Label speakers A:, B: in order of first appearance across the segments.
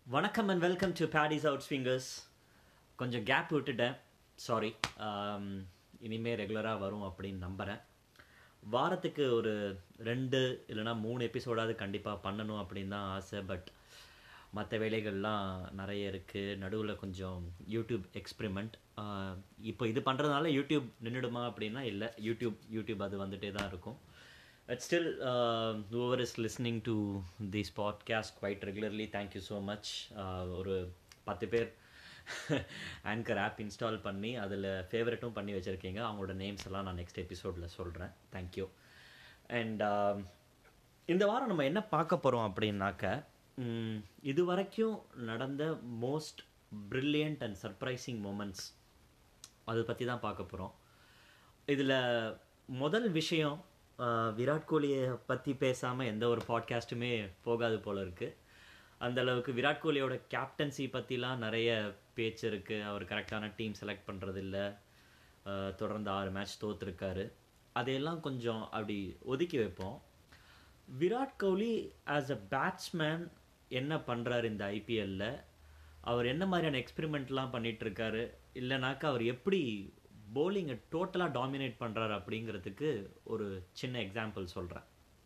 A: வணக்கம் and welcome to Paddy's out swingers கொஞ்சம் gap விட்டுட்டேன் சாரி இனிமேல் ரெகுலராக வரும் அப்படின்னு நம்புகிறேன் வாரத்துக்கு ஒரு ரெண்டு இல்லைனா மூணு எபிசோடாவது கண்டிப்பாக பண்ணணும் அப்படின்னு தான் ஆசை பட் மற்ற வேலைகள்லாம் நிறைய இருக்குது நடுவில் கொஞ்சம் யூடியூப் எக்ஸ்பிரிமெண்ட் இப்போ இது பண்ணுறதுனால யூடியூப் நின்றுடுமா அப்படின்னா இல்லை யூடியூப் யூடியூப் அது வந்துட்டே தான் இருக்கும் but still over is listening to this podcast quite regularly thank you so much ஒரு பத்து பேர் ஆங்கர் ஆப் இன்ஸ்டால் பண்ணி அதில் ஃபேவரட்டும் பண்ணி வச்சுருக்கீங்க அவங்களோட நேம்ஸ் எல்லாம் நான் நெக்ஸ்ட் எபிசோடில் சொல்கிறேன் தேங்க்யூ அண்ட் இந்த வாரம் நம்ம என்ன பார்க்க போகிறோம் அப்படின்னாக்க ம், இது வரைக்கும் நடந்த most brilliant and surprising moments அதை பற்றி தான் பார்க்க போகிறோம் இதில் முதல் விஷயம் ஆஹ், விராட் கோலியை பற்றி பேசாமல் எந்த ஒரு பாட்காஸ்ட்டுமே போகாது போல இருக்குது அந்த அளவுக்கு விராட் கோலியோட கேப்டன்சி பற்றிலாம் நிறைய பேச்சு இருக்குது அவர் கரெக்டான டீம் செலக்ட் பண்ணுறதில்ல தொடர்ந்து ஆறு மேட்ச் தோத்துருக்காரு அதையெல்லாம் கொஞ்சம் அப்படி ஒதுக்கி வைப்போம் Virat Kohli as a batsman என்ன பண்ணுறாரு இந்த ஐபிஎல்ல அவர் என்ன மாதிரியான எக்ஸ்பெரிமெண்ட்லாம் பண்ணிட்டு இருக்காரு இல்லைனாக்கா அவர் எப்படி bowling-அ டோட்டலாக டாமினேட் பண்ணுறாரு அப்படிங்கிறதுக்கு ஒரு சின்ன எக்ஸாம்பிள் சொல்கிறேன்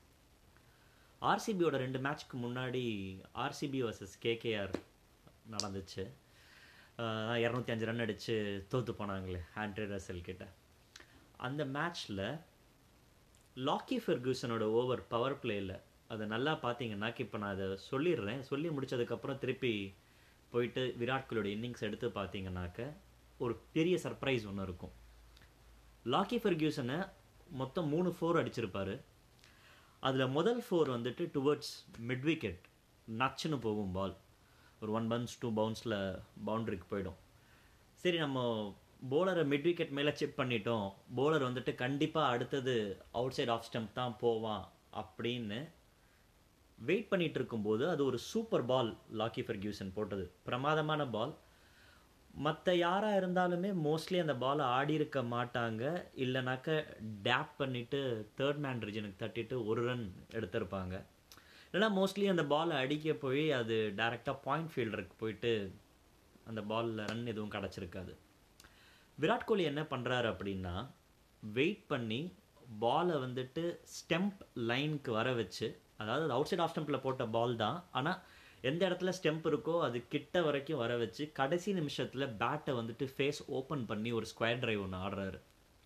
A: ஆர்சிபியோட ரெண்டு மேட்ச்க்கு முன்னாடி ஆர்சிபி வர்சஸ் கேகேஆர் நடந்துச்சு இரநூத்தி அஞ்சு ரன் அடித்து தோற்று போனாங்களே ஆண்ட்ரே ரசல் கிட்ட அந்த மேட்ச்சில் லாக்கி ஃபெர்கூசனோட ஓவர் பவர் பிளேயில் அதை நல்லா பார்த்தீங்கன்னாக்க இப்போ நான் அதை சொல்லிடுறேன் சொல்லி முடிச்சதுக்கப்புறம் திருப்பி போயிட்டு விராட் கோலியோட இன்னிங்ஸ் எடுத்து பார்த்தீங்கன்னாக்க ஒரு பெரிய சர்ப்ரைஸ் ஒன்று இருக்கும் லாக்கி ஃபெர்கியூசனை மொத்தம் மூணு ஃபோர் அடிச்சிருப்பாரு அதில் முதல் ஃபோர் வந்துட்டு டுவர்ட்ஸ் மிட் விக்கெட் நச்சுன்னு போகும் பால் ஒரு ஒன் பவுன்ஸ் டூ பவுன்ஸில் பவுண்டரிக்கு போயிடும் சரி நம்ம போலரை மிட் விக்கெட் மேலே செக் பண்ணிட்டோம் போலர் வந்துட்டு கண்டிப்பாக அடுத்தது அவுட் சைட் ஆஃப் ஸ்டம்ப் தான் போவான் அப்படின்னு வெயிட் பண்ணிட்டு இருக்கும்போது அது ஒரு சூப்பர் பால் லாக்கி ஃபெர்கியூசன் போட்டது பிரமாதமான பால் மற்ற யாராக இருந்தாலுமே மோஸ்ட்லி அந்த பாலை ஆடி இருக்க மாட்டாங்க இல்லைனாக்க டேப் பண்ணிட்டு தேர்ட் மேன் ரிஜனுக்கு தட்டிட்டு ஒரு ரன் எடுத்திருப்பாங்க இல்லைனா மோஸ்ட்லி அந்த பாலை அடிக்க போய் அது டைரெக்டாக பாயிண்ட் ஃபீல்டருக்கு போயிட்டு அந்த பாலில் ரன் எதுவும் கிடச்சிருக்காது விராட் கோலி என்ன பண்ணுறாரு அப்படின்னா வெயிட் பண்ணி பாலை வந்துட்டு ஸ்டெம்ப் லைனுக்கு வர வச்சு அதாவது அவுட் சைட் ஆஃப் ஸ்டெம்பில் போட்ட பால் தான் ஆனால் எந்த இடத்துல ஸ்டெம்ப் இருக்கோ அது கிட்ட வரைக்கும் வர வச்சு கடைசி நிமிஷத்தில் பேட்டை வந்துட்டு ஃபேஸ் ஓப்பன் பண்ணி ஒரு ஸ்கொயர் டிரைவ் ஒன்று ஆடுறாரு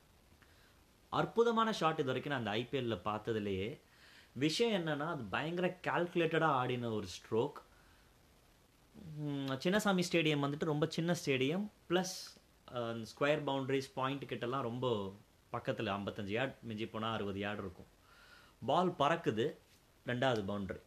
A: அற்புதமான ஷாட் இது வரைக்கும் நான் அந்த ஐபிஎல்ல பார்த்ததுலேயே விஷயம் என்னன்னா அது பயங்கர கால்குலேட்டடாக ஆடின ஒரு ஸ்ட்ரோக் சின்னசாமி ஸ்டேடியம் வந்துட்டு ரொம்ப சின்ன stadium plus square boundaries point கிட்டலாம் ரொம்ப பக்கத்தில் ஐம்பத்தஞ்சு யார்ட் மிஞ்சி போனால் அறுபது யார்டு இருக்கும் பால் பறக்குது ரெண்டாவது பவுண்டரி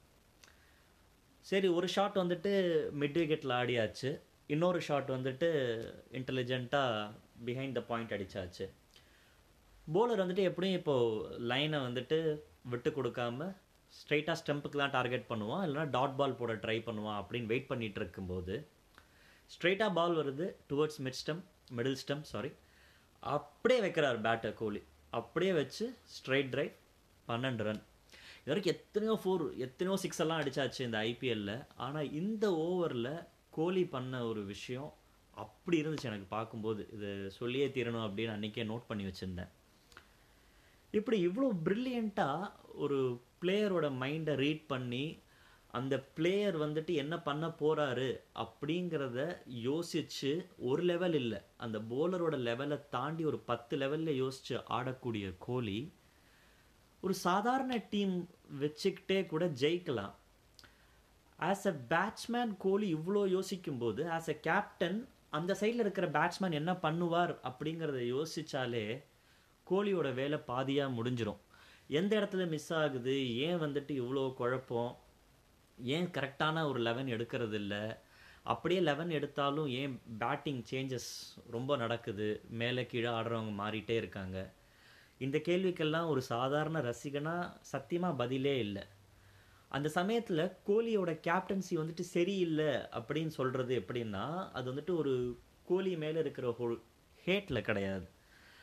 A: சரி ஒரு ஷாட் வந்துட்டு மிட் விக்கெட்டில் ஆடியாச்சு இன்னொரு ஷாட் வந்துட்டு இன்டெலிஜென்ட்டாக பிஹைண்ட் த பாயிண்ட் அடிச்சாச்சு போலர் வந்துட்டு எப்படியும் இப்போது லைனை வந்துட்டு விட்டு கொடுக்காம ஸ்ட்ரைட்டாக ஸ்டெம்புக்கு தான் டார்கெட் பண்ணுவான் இல்லைனா டாட் பால் போட ட்ரை பண்ணுவான் அப்படின்னு வெயிட் பண்ணிட்டு இருக்கும்போது ஸ்ட்ரைட்டாக பால் வருது towards mid stump middle stump sorry அப்படியே வைக்கிறார் பேட்டை கோலி அப்படியே வச்சு ஸ்ட்ரைட் டிரைவ் பன்னெண்டு ரன் இது வரைக்கும் எத்தனையோ ஃபோர் எத்தனையோ சிக்ஸ் எல்லாம் அடிச்சாச்சு இந்த ஐபிஎல்ல ஆனால் இந்த ஓவரில் கோலி பண்ண ஒரு விஷயம் அப்படி இருந்துச்சு எனக்கு பார்க்கும்போது இது சொல்லியே தீரணும் அப்படின்னு அன்றைக்கே நோட் பண்ணி வச்சுருந்தேன் இப்படி இவ்வளோ ப்ரில்லியண்ட்டாக ஒரு பிளேயரோட மைண்டை ரீட் பண்ணி அந்த பிளேயர் வந்துட்டு என்ன பண்ண போறாரு அப்படிங்கிறத யோசிச்சு ஒரு லெவல் இல்லை அந்த போலரோட லெவலை தாண்டி ஒரு பத்து லெவலில் யோசிச்சு ஆடக்கூடிய கோலி ஒரு சாதாரண டீம் வச்சுக்கிட்டே கூட ஜெயிக்கலாம் ஆஸ் அ பேட்ஸ்மேன் கோலி இவ்வளோ யோசிக்கும்போது ஆஸ் அ கேப்டன் அந்த சைடில் இருக்கிற பேட்ஸ்மேன் என்ன பண்ணுவார் அப்படிங்கிறத யோசிச்சாலே கோலியோட வேலை பாதியாக முடிஞ்சிரும் எந்த இடத்துல மிஸ் ஆகுது ஏன் வந்துட்டு இவ்வளோ குழப்பம் ஏன் கரெக்டான ஒரு லெவன் எடுக்கிறது இல்லை அப்படியே லெவன் எடுத்தாலும் ஏன் பேட்டிங் சேஞ்சஸ் ரொம்ப நடக்குது மேலே கீழே ஆடுறவங்க மாறிட்டே இருக்காங்க இந்த கேள்விக்கெல்லாம் ஒரு சாதாரண ரசிகனா சத்தியமாக பதிலே இல்லை அந்த சமயத்தில் கோலியோட கேப்டன்சி வந்துட்டு சரியில்லை அப்படின்னு சொல்கிறது எப்படின்னா அது வந்துட்டு ஒரு கோலி மேலே இருக்கிற ஒரு ஹேட்டில் கிடையாது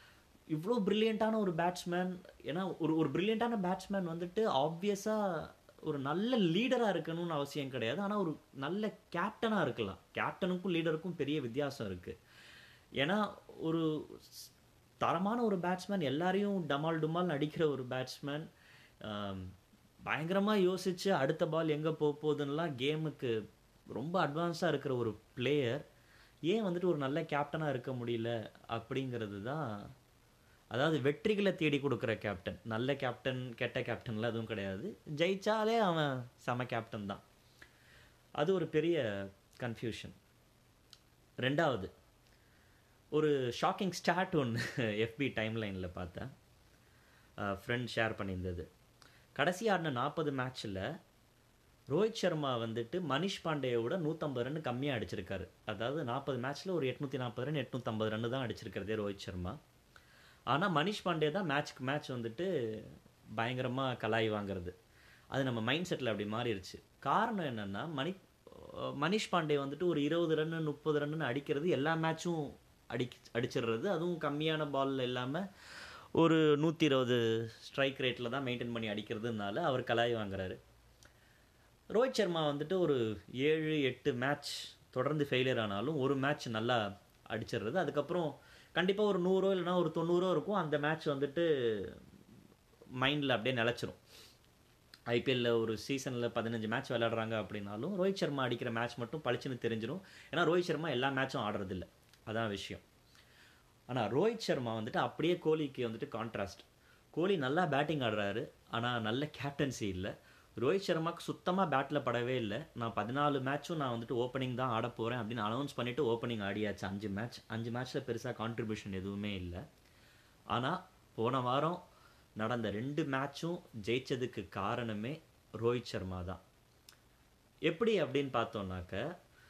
A: இவ்வளோ ப்ரில்லியண்ட்டான ஒரு பேட்ஸ்மேன் ஏன்னா ஒரு ஒரு ப்ரில்லியண்ட்டான பேட்ஸ்மேன் வந்துட்டு ஆப்வியஸாக ஒரு நல்ல லீடராக இருக்கணும்னு அவசியம் கிடையாது ஆனால் ஒரு நல்ல கேப்டனாக இருக்கலாம் கேப்டனுக்கும் லீடருக்கும் பெரிய வித்தியாசம் இருக்குது ஏன்னா ஒரு ஸ்- தரமான ஒரு பேட்ஸ்மேன் எல்லாரையும் டமால் டுமால் அடிக்கிற ஒரு பேட்ஸ்மேன் பயங்கரமாக யோசித்து அடுத்த பால் எங்கே போக போகுதுன்னெலாம் கேமுக்கு ரொம்ப அட்வான்ஸாக இருக்கிற ஒரு பிளேயர் ஏன் வந்துட்டு ஒரு நல்ல கேப்டனாக இருக்க முடியல அப்படிங்கிறது தான் அதாவது வெற்றிகளை தேடி கொடுக்குற கேப்டன் நல்ல கேப்டன் கெட்ட கேப்டன்லாம் எதுவும் கிடையாது ஜெயிச்சாலே அவன் செம கேப்டன் தான் அது ஒரு பெரிய கன்ஃபியூஷன் ரெண்டாவது ஒரு ஷாக்கிங் ஸ்டார்ட் ஒன்று எஃபி டைம்லைனில் பார்த்தேன் ஃப்ரெண்ட் ஷேர் பண்ணியிருந்தது கடைசி ஆடின நாற்பது மேட்ச்சில் ரோஹித் சர்மா வந்துட்டு மனிஷ் பாண்டேயோட நூற்றம்பது ரன் கம்மியாக அடிச்சிருக்காரு அதாவது நாற்பது மேட்ச்சில் ஒரு எட்நூற்றி நாற்பது ரன் எட்நூற்றம்பது ரன் தான் அடிச்சிருக்கிறதே ரோஹித் சர்மா ஆனால் மனிஷ் பாண்டே தான் மேட்ச்க்கு மேட்ச் வந்துட்டு பயங்கரமாக கலாய் வாங்குறது அது நம்ம மைண்ட் செட்டில் அப்படி மாறிடுச்சு காரணம் என்னென்னா மணி அஹ் மனிஷ் பாண்டே வந்துட்டு ஒரு இருபது ரன்னு முப்பது ரன்னு அடிக்கிறது எல்லா மேட்சும் அடி அடிச்சிடுறது அதுவும் கம்மியான பால் இல்லாமல் ஒரு நூற்றி இருபது ஸ்ட்ரைக் ரேட்டில் தான் மெயின்டைன் பண்ணி அடிக்கிறதுனால அவர் கலாய் வாங்குறாரு ரோஹித் சர்மா வந்துட்டு ஒரு ஏழு எட்டு மேட்ச் தொடர்ந்து ஃபெயிலியர் ஆனாலும் ஒரு மேட்ச் நல்லா அடிச்சிடுறது அதுக்கப்புறம் கண்டிப்பாக ஒரு நூறோ இல்லைனா ஒரு தொண்ணூறோ இருக்கும் அந்த மேட்ச் வந்துட்டு மைண்டில் அப்படியே நிலச்சிரும் ஐபிஎல்ல ஒரு சீசனில் பதினஞ்சு மேட்ச் விளையாடுறாங்க அப்படின்னாலும் ரோஹித் சர்மா அடிக்கிற மேட்ச் மட்டும் பளிச்சுன்னு தெரிஞ்சிடும் ஏன்னா ரோஹித் சர்மா எல்லா மேட்சும் ஆடுறதில்ல அதான் விஷயம் ஆனால் ரோஹித் சர்மா வந்துட்டு அப்படியே கோலிக்கு வந்துட்டு கான்ட்ராஸ்ட் கோலி நல்லா பேட்டிங் ஆடுறாரு ஆனால் நல்ல கேப்டன்சி இல்லை ரோஹித் சர்மாக்கு சுத்தமாக பேட்டில் படவே இல்லை நான் பதினாலு மேட்சும் நான் வந்துட்டு ஓப்பனிங் தான் ஆட போகிறேன் அப்படின்னு அனௌன்ஸ் பண்ணிவிட்டு ஓப்பனிங் ஆடியாச்சு அஞ்சு மேட்ச் அஞ்சு மேட்ச்சில் பெருசாக கான்ட்ரிபியூஷன் எதுவுமே இல்லை ஆனால் போன வாரம் நடந்த ரெண்டு மேட்சும் ஜெயிச்சதுக்கு காரணமே ரோஹித் சர்மா தான் எப்படி அப்படின்னு பார்த்தோம்னாக்க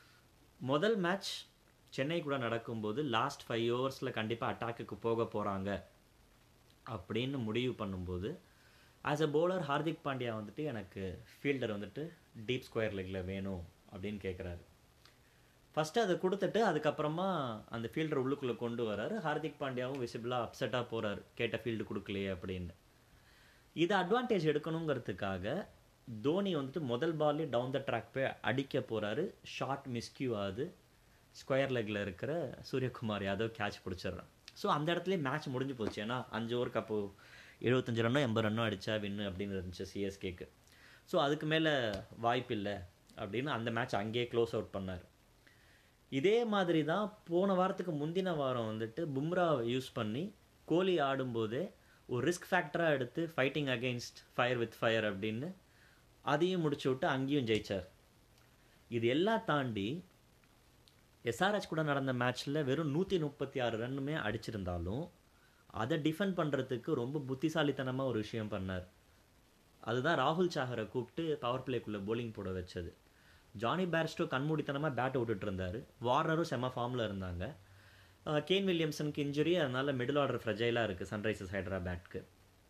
A: முதல் மேட்ச் சென்னை கூட நடக்கும்போது லாஸ்ட் ஃபைவ் ஓவர்ஸில் கண்டிப்பாக அட்டாக்குக்கு போக போகிறாங்க அப்படின்னு முடிவு பண்ணும்போது as a bowler Hardik Pandya வந்துட்டு எனக்கு ஃபீல்டர் வந்துட்டு டீப் ஸ்கொயர் லெக்கில் வேணும் அப்படின்னு கேட்குறாரு ஃபஸ்ட்டு அதை கொடுத்துட்டு அதுக்கப்புறமா அந்த ஃபீல்டர் உள்ளுக்குள்ளே கொண்டு வராரு ஹார்திக் பாண்டியாவும் விசிபிளாக அப்செட்டாக போகிறாரு கேட்ட ஃபீல்டு கொடுக்கலையே அப்படின்னு இதை அட்வான்டேஜ் எடுக்கணுங்கிறதுக்காக தோனி வந்துட்டு முதல் பால்லே டவுன் த ட்ராக் போய் அடிக்க போகிறாரு ஷார்ட் மிஸ்கியூ ஆகுது ஸ்கொயர் லெக்கில் இருக்கிற சூரியகுமார் யாதவ் கேட்ச் பிடிச்சிடுறான் ஸோ அந்த இடத்துலயே மேட்ச் முடிஞ்சு போச்சு ஏன்னா அஞ்சு ஓவருக்கு அப்போ எழுபத்தஞ்சு ரன்னோ எண்பது ரன்னோ அடித்தா வின்னு அப்படின்னு இருந்துச்சு சிஎஸ்கேக்கு ஸோ அதுக்கு மேலே வாய்ப்பு இல்லை அப்படின்னு அந்த மேட்ச் அங்கேயே க்ளோஸ் அவுட் பண்ணார் இதே மாதிரி தான் போன வாரத்துக்கு முந்தின வாரம் வந்துட்டு பும்ராவை யூஸ் பண்ணி கோலி ஆடும்போதே ஒரு ரிஸ்க் ஃபேக்டராக எடுத்து fighting against fire with fire அப்படின்னு அதையும் முடிச்சு விட்டு அங்கேயும் ஜெயிச்சார் இது எல்லாம் தாண்டி எஸ்ஆர்ஹெச் கூட நடந்த மேட்ச்சில் வெறும் நூற்றி முப்பத்தி ஆறு ரன்னுமே அடிச்சிருந்தாலும் அதை டிஃபெண்ட் பண்ணுறதுக்கு ரொம்ப புத்திசாலித்தனமாக ஒரு விஷயம் பண்ணார் அதுதான் ராகுல் சாகரை கூப்பிட்டு பவர் பிளேக்குள்ளே bowling போட வச்சது ஜானி பேர்ஸ்டோ கண்மூடித்தனமாக பேட் விட்டுட்டு இருந்தார் வார்னரும் செம ஃபார்மில் இருந்தாங்க அஹ் கேன் வில்லியம்சனுக்கு இன்ஜுரி அதனால மிடில் ஆர்டர் ஃப்ரெஜைலாக இருக்குது சன்ரைசர்ஸ் ஹைதராபாத்க்கு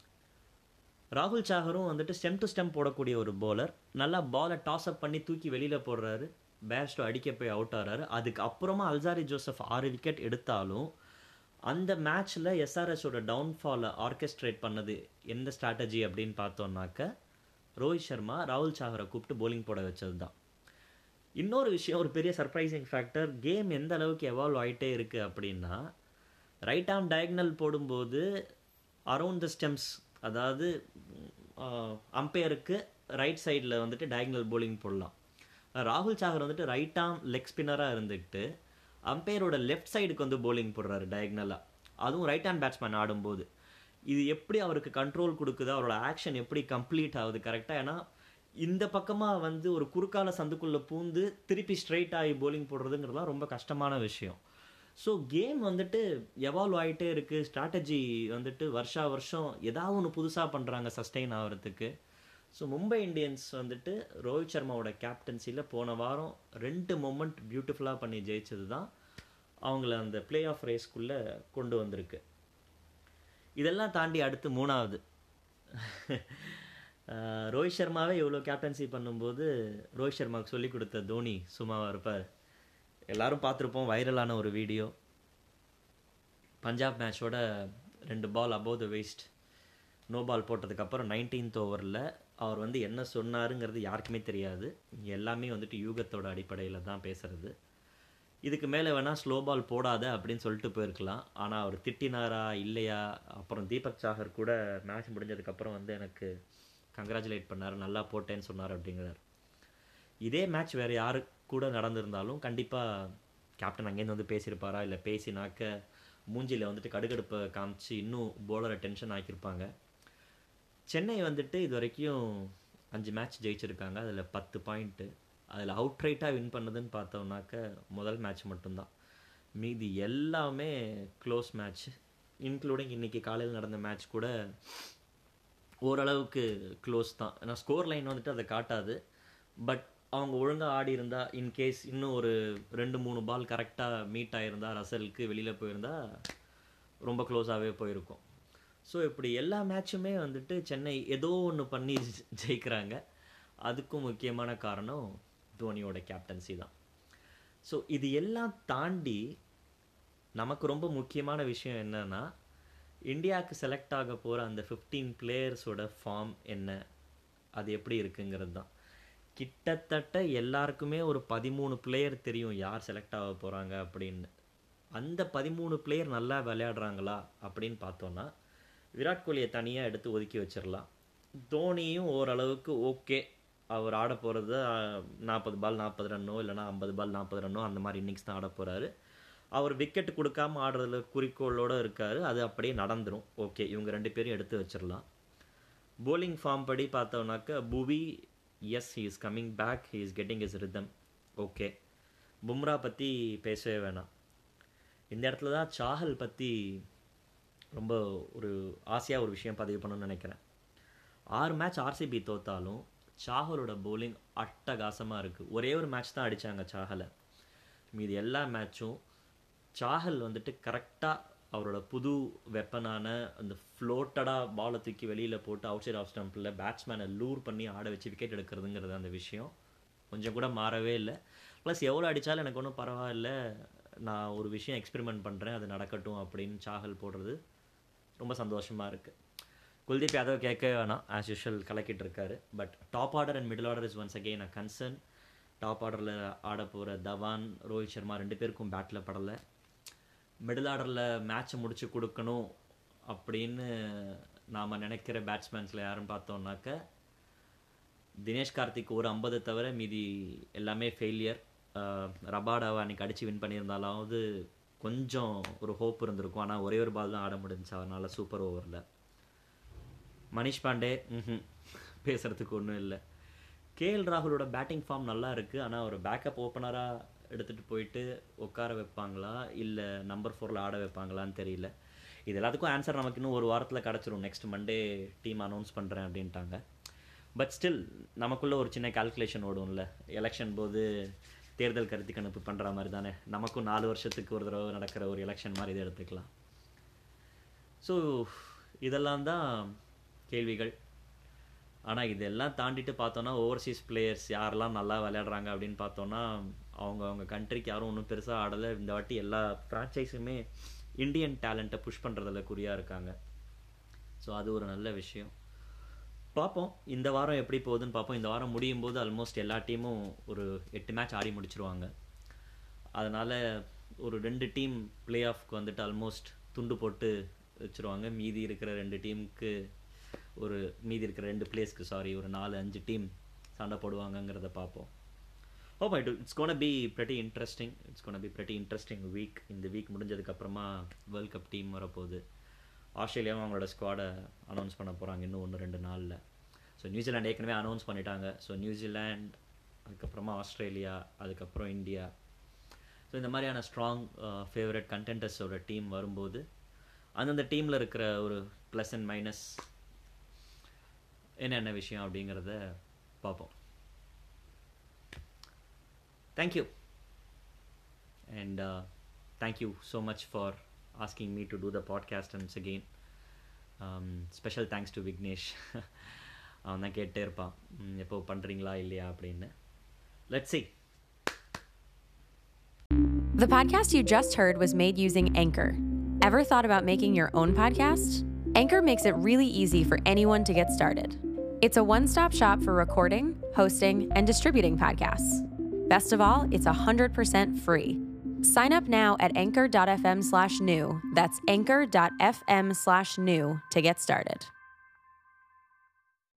A: ராகுல் சாகரும் வந்துட்டு ஸ்டெம் டு ஸ்டெம் போடக்கூடிய ஒரு bowler நல்லா பாலை டாஸ் அப் பண்ணி தூக்கி வெளியில் போடுறாரு பேர்ஸ்டோ அடிக்க போய் அவுட் ஆகிறாரு அதுக்கு அப்புறமா அல்சாரி ஜோசப் ஆறு விக்கெட் எடுத்தாலும் அந்த மேட்ச்சில் எஸ்ஆர்எஸோட டவுன்ஃபாலை ஆர்கெஸ்ட்ரேட் பண்ணது எந்த ஸ்ட்ராட்டஜி அப்படின்னு பார்த்தோம்னாக்க ரோஹித் சர்மா ராகுல் சாகரை கூப்பிட்டு bowling போட வச்சது தான் இன்னொரு விஷயம் ஒரு பெரிய சர்ப்ரைசிங் ஃபேக்டர் கேம் எந்த அளவுக்கு எவால்வ் ஆகிட்டே இருக்குது அப்படின்னா ரைட் ஆர்ம் டயக்னல் போடும்போது அரவுண்ட் த ஸ்டெம்ஸ் அதாவது அம்பையருக்கு ரைட் சைடில் வந்துட்டு டயக்னல் bowling போடலாம் ராகுல் சாகர் வந்துட்டு ரைட் ஆர்ம் லெக் ஸ்பின்னராக இருந்துக்கிட்டு அம்பையரோட லெஃப்ட் சைடுக்கு வந்து bowling போடுறாரு டயக்னலாக அதுவும் ரைட் ஹேண்ட் பேட்ஸ்மேன் ஆடும்போது இது எப்படி அவருக்கு கண்ட்ரோல் கொடுக்குது அவரோட ஆக்ஷன் எப்படி கம்ப்ளீட் ஆகுது கரெக்டாக ஏன்னா இந்த பக்கமாக வந்து ஒரு குறுக்கால சந்துக்குள்ளே பூந்து திருப்பி ஸ்ட்ரைட் ஆகி bowling போடுறதுங்கிறதுலாம் ரொம்ப கஷ்டமான விஷயம் ஸோ கேம் வந்துட்டு எவால்வ் ஆகிட்டே இருக்குது ஸ்ட்ராட்டஜி வந்துட்டு வருஷா வருஷம் ஏதாவது ஒன்று புதுசாக பண்ணுறாங்க சஸ்டெயின் ஆகிறதுக்கு ஸோ மும்பை இந்தியன்ஸ் வந்துட்டு ரோஹித் சர்மாவோட கேப்டன்சியில் போன வாரம் ரெண்டு மொமெண்ட் பியூட்டிஃபுல்லாக பண்ணி ஜெயிச்சது தான் அவங்கள அந்த பிளே ஆஃப் ரேஸ்க்குள்ளே கொண்டு வந்திருக்கு இதெல்லாம் தாண்டி அடுத்து மூணாவது அஹ் ரோஹித் சர்மாவே இவ்வளோ கேப்டன்சி பண்ணும்போது ரோஹித் சர்மாவுக்கு சொல்லி கொடுத்த தோனி சும்மாவாக இருப்பார் எல்லாரும் பார்த்துருப்போம் வைரலான ஒரு வீடியோ பஞ்சாப் மேட்சோட ரெண்டு ball above the waist no ball போட்டதுக்கப்புறம் நைன்டீன்த் ஓவரில் அவர் வந்து என்ன சொன்னாருங்கிறது யாருக்குமே தெரியாது இங்க எல்லாமே வந்துட்டு யூகத்தோட அடிப்படையில் தான் பேசுறது இதுக்கு மேலே வேணால் ஸ்லோ பால் போடாத அப்படின்னு சொல்லிட்டு போயிருக்கலாம் ஆனால் அவர் திட்டினாரா இல்லையா அப்புறம் தீபக் சாகர் கூட மேட்ச் முடிஞ்சதுக்கப்புறம் வந்து எனக்கு கங்க்ராச்சுலேட் பண்ணார் நல்லா போட்டேன்னு சொன்னார் அப்படிங்கிறார் இதே மேட்ச் வேறு யாரு கூட நடந்திருந்தாலும் கண்டிப்பாக கேப்டன் அங்கேருந்து வந்து பேசியிருப்பாரா இல்லை பேசினாக்க மூஞ்சியில் வந்துட்டு கடுகடுப்பை காமிச்சு இன்னும் போலரை டென்ஷன் ஆக்கியிருப்பாங்க சென்னை வந்துட்டு இது வரைக்கும் அஞ்சு மேட்ச் ஜெயிச்சிருக்காங்க அதில் பத்து பாயிண்ட்டு அதில் அவுட் ரைட்டாக வின் பண்ணதுன்னு பார்த்தோம்னாக்க முதல் மேட்ச் மட்டும்தான் மீதி எல்லாமே க்ளோஸ் மேட்ச் இன்க்ளூடிங் இன்னைக்கு காலையில் நடந்த மேட்ச் கூட ஓரளவுக்கு க்ளோஸ் தான் ஏன்னா ஸ்கோர் லைன் வந்துட்டு அதை காட்டாது பட் அவங்க ஒழுங்காக ஆடி இருந்தா இன்கேஸ் இன்னும் ஒரு ரெண்டு மூணு பால் கரெக்டாக மீட் ஆகிருந்தா ரசலுக்கு வெளியில் போயிருந்தா ரொம்ப க்ளோஸாகவே போயிருக்கும் ஸோ இப்படி எல்லா மேட்சுமே வந்துட்டு சென்னை ஏதோ ஒன்று பண்ணி ஜெ- ஜெயிக்கிறாங்க அதுக்கும் முக்கியமான காரணம் தோனியோட கேப்டன்சி தான் ஸோ இது எல்லாம் தாண்டி நமக்கு ரொம்ப முக்கியமான விஷயம் என்னன்னா இந்தியாவுக்கு செலக்ட் ஆக போகிற அந்த ஃபிஃப்டீன் பிளேயர்ஸோட ஃபார்ம் என்ன அது எப்படி இருக்குங்கிறது தான் கிட்டத்தட்ட எல்லாருக்குமே ஒரு பதிமூணு பிளேயர் தெரியும் யார் செலக்ட் ஆக போகிறாங்க அப்படின்னு அந்த பதிமூணு பிளேயர் நல்லா விளையாடுறாங்களா அப்படின்னு பார்த்தோன்னா விராட் கோலியை தனியாக எடுத்து ஒதுக்கி வச்சிடலாம் தோனியும் ஓரளவுக்கு ஓகே அவர் ஆட போகிறது நாற்பது பால் நாற்பது ரன்னோ இல்லைனா ஐம்பது பால் நாற்பது ரன்னோ அந்த மாதிரி இன்னிங்ஸ் தான் ஆட போகிறாரு அவர் விக்கெட் கொடுக்காம ஆடுறதுல குறிக்கோளோட இருக்காரு அது அப்படியே நடந்துரும் ஓகே இவங்க ரெண்டு பேரும் எடுத்து வச்சிடலாம் bowling ஃபார்ம் படி பார்த்தோம்னாக்க Bhuvi yes he is coming back he is getting his rhythm okay Bumrah பற்றி பேசவே வேணாம் இந்த இடத்துல தான் சாஹல் பற்றி ரொம்ப ஒரு ஆசையாக ஒரு விஷயம் பதிவு பண்ணணும்னு நினைக்கிறேன் ஆறு மேட்ச் ஆர்சிபி தோத்தாலும் சாஹலோட bowling அட்டகாசமாக இருக்குது ஒரே ஒரு மேட்ச் தான் அடிச்சாங்க சாஹலை மீதி எல்லா மேட்சும் சாஹல் வந்துட்டு கரெக்டாக அவரோட புது வெப்பனான அந்த ஃப்ளோட்டடாக பாலை தூக்கி வெளியில் போட்டு அவுட் சைட் ஆஃப் ஸ்டம்பில் பேட்ஸ்மேனை லூர் பண்ணி ஆட வச்சு விக்கெட் எடுக்கிறதுங்கிறது அந்த விஷயம் கொஞ்சம் கூட மாறவே இல்லை ப்ளஸ் எவ்வளோ அடித்தாலும் எனக்கு ஒன்றும் பரவாயில்ல நான் ஒரு விஷயம் எக்ஸ்பெரிமெண்ட் பண்ணுறேன் அது நடக்கட்டும் அப்படின்னு சாஹல் போடுறது ரொம்ப சந்தோஷமாக இருக்குது குல்தீப் யாதவ் கேட்கவே வேணாம் ஆஸ் யூஷுவல் கலக்கிட்டு இருக்காரு but top order and middle order is once again a concern top ஆர்டரில் ஆட போகிற தவான் ரோஹித் சர்மா ரெண்டு பேருக்கும் பேட்டில் படலை மிடில் ஆர்டரில் மேட்ச்சை முடிச்சு கொடுக்கணும் அப்படின்னு நாம் நினைக்கிற பேட்ஸ்மேன்ஸில் யாருன்னு பார்த்தோம்னாக்க தினேஷ் கார்த்திக் ஒரு ஐம்பது தவிர மீதி எல்லாமே ஃபெயிலியர் ரபாடாவை அன்னைக்கு அடித்து வின் பண்ணியிருந்தாலாவது கொஞ்சம் ஒரு ஹோப் இருந்திருக்கும் ஆனால் ஒரே ஒரு பால் தான் ஆட முடிஞ்சுச்சு அதனால் சூப்பர் ஓவரில் மனிஷ் பாண்டே ம்ஹும் பேசுகிறதுக்கு ஒன்றும் இல்லை கேஎல் ராகுலோட பேட்டிங் ஃபார்ம் நல்லா இருக்குது ஆனால் ஒரு பேக்கப் ஓப்பனராக எடுத்துகிட்டு போயிட்டு உட்கார வைப்பாங்களா இல்லை நம்பர் ஃபோரில் ஆட வைப்பாங்களான்னு தெரியல இது எல்லாத்துக்கும் ஆன்சர் நமக்கு இன்னும் ஒரு வாரத்தில் கிடச்சிரும் நெக்ஸ்ட் மண்டே டீம் அனௌன்ஸ் பண்ணுறேன் அப்படின்ட்டாங்க பட் ஸ்டில் நமக்குள்ள ஒரு சின்ன கால்குலேஷன் ஓடும்ல எலெக்ஷன் போது தேர்தல் கருத்து கணிப்பு பண்ணுற மாதிரி தானே நமக்கும் நாலு வருஷத்துக்கு ஒரு தடவை நடக்கிற ஒரு எலெக்ஷன் மாதிரி இதை எடுத்துக்கலாம் ஸோ இதெல்லாம் தான் கேள்விகள் ஆனால் இதெல்லாம் தாண்டிட்டு பார்த்தோன்னா ஓவர்சீஸ் பிளேயர்ஸ் யாரெல்லாம் நல்லா விளையாடுறாங்க அப்படின்னு பார்த்தோன்னா அவங்க அவங்க கண்ட்ரிக்கு யாரும் ஒன்றும் பெருசாக ஆடலை இந்த வாட்டி எல்லா ஃப்ரான்ச்சைஸுமே இந்தியன் டேலண்ட்டை புஷ் பண்ணுறதுல குறியாக இருக்காங்க ஸோ அது ஒரு நல்ல விஷயம் பார்ப்போம் இந்த வாரம் எப்படி போகுதுன்னு பார்ப்போம் இந்த வாரம் முடியும் போது ஆல்மோஸ்ட் எல்லா டீமும் ஒரு எட்டு மேட்ச் ஆடி முடிச்சிருவாங்க அதனால் ஒரு ரெண்டு டீம் பிளே ஆஃப்க்கு வந்துட்டு ஆல்மோஸ்ட் துண்டு போட்டு வச்சுருவாங்க மீதி இருக்கிற ரெண்டு டீமுக்கு ஒரு மீதி இருக்கிற ரெண்டு பிளேஸ்க்கு சாரி ஒரு நாலு அஞ்சு டீம் சண்டை போடுவாங்கங்கிறத பார்ப்போம் oh boy it's gonna be pretty interesting it's gonna be pretty interesting week இந்த வீக் முடிஞ்சதுக்கப்புறமா வேர்ல்ட் கப் டீம் வரப்போகுது ஆஸ்திரேலியாவும் அவங்களோட ஸ்குவாடை அனௌன்ஸ் பண்ண போகிறாங்க இன்னும் ஒன்று ரெண்டு நாளில் ஸோ நியூசிலாந்து ஏற்கனவே அனௌன்ஸ் பண்ணிட்டாங்க ஸோ நியூசிலாண்ட் அதுக்கப்புறமா ஆஸ்திரேலியா அதுக்கப்புறம் இந்தியா ஸோ இந்த மாதிரியான ஸ்ட்ராங் ஃபேவரட் கண்டென்டர்ஸோட டீம் வரும்போது அந்தந்த டீமில் இருக்கிற ஒரு ப்ளஸ் அண்ட் மைனஸ் என்னென்ன விஷயம் அப்படிங்கிறத பார்ப்போம் thank you and thank you so much for asking me to do the podcast once again um, special thanks to Vignesh அவன் தான் கேட்டே இருப்பான் ம், எப்போ பண்ணுறீங்களா இல்லையா அப்படின்னு let's see
B: The podcast you just heard was made using Anchor. Ever thought about making your own podcast? Anchor makes it really easy for anyone to get started. It's a one stop shop for recording, hosting, and distributing podcasts. Best of all, it's 100% free. Sign up now at anchor.fm slash new. That's anchor.fm slash new to get started.